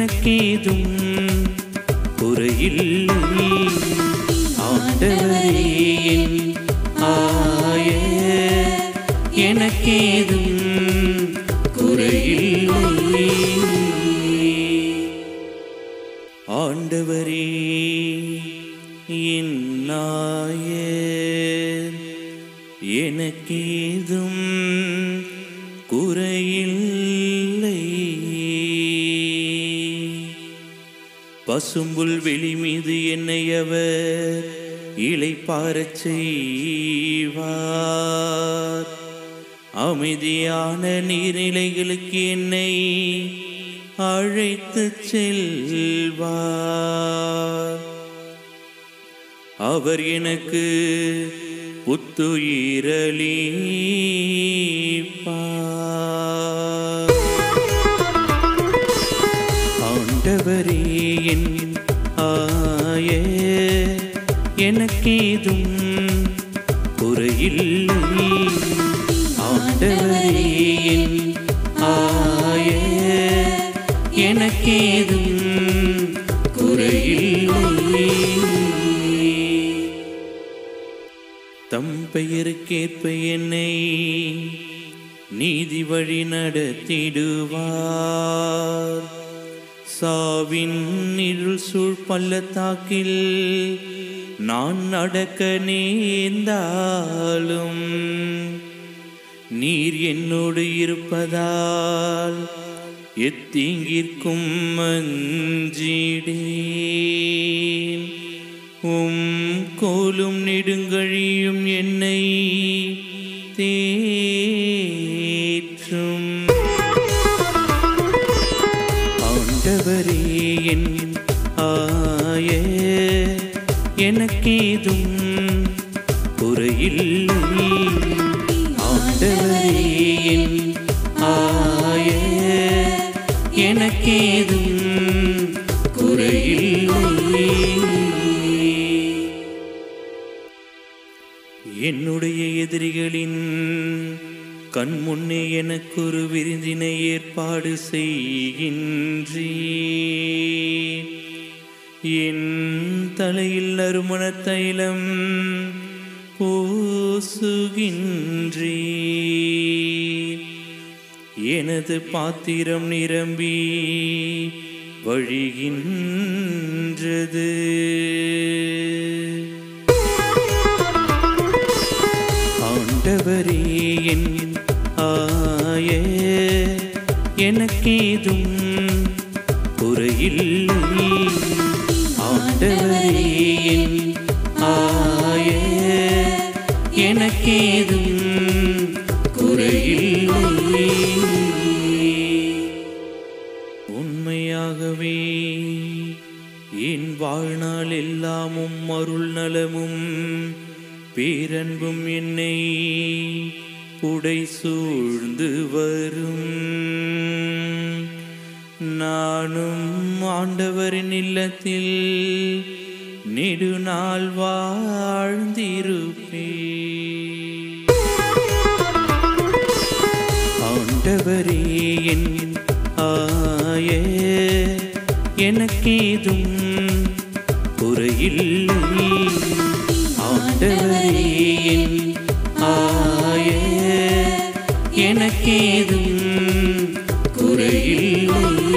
எனக்கேதும் குறையில்லை ஆண்டவரே என் ஆயர் எனக்கேதும் குறையில்லை ஆண்டவரே என் நாயர் எனக்கேதும் குறையில்லை பசும்புல் வெளி மீது என்னை அவர் இளைப்பாரச் செய்வார் அமைதியான நீர்நிலைகளுக்கு என்னை அழைத்துச் செல்வார் அவர் எனக்கு புத்துயிரளிப்பார் ஆண்டவரே என் ஆய எனக்கேதும் குறையில்லை ஆண்டவரே என் ஆய எனக்கேதும் குறையில்லை தம் பெயருக்கேற்ப என்னை நீதி வழி நடத்திடுவார் சாவின் இருள் சூழ் பள்ளத்தாக்கில் நான் நடக்க நேர்ந்தாலும் நீர் என்னோடு இருப்பதால் எத்தீங்கிற்கும் மஞ்சிடேன் உம் கோலும் நெடுங்கழியும் என்னை தேற்றும் ஆண்டவரே என் ஆய எனக்கேதும் குறையில்லை ஆண்டவரே என் ஆய எனக்கேதும் குறையில்லை என்னுடைய எதிரிகளின் கண் முன்னே எனக்கொரு விருந்தினை ஏற்பாடு செய்கின்றே என் தலையில் நறுமண தைலம் பூசுகின்றே எனது பாத்திரம் நிரம்பி வழிகின்றது ஆண்டவரே என் ஆய எனக்கேதும் குறையில்லை ஆண்டவரே என் ஆய எனக்கேதும் குறையில்லை உண்மையாகவே என் வாழ்நாள் எல்லாமும் அருள் நலமும் பேரன்பும் என்னை புடை சூழ்ந்து வரும் நானும் ஆண்டவரின் இல்லத்தில் நெடுநாள் வாழ்ந்திருப்பேன் ஆண்டவரே என் ஆய எனக்கேதும் குறையில்லை ஆண்டவரே என் ஆய எனக்கேதும் குறையில்லை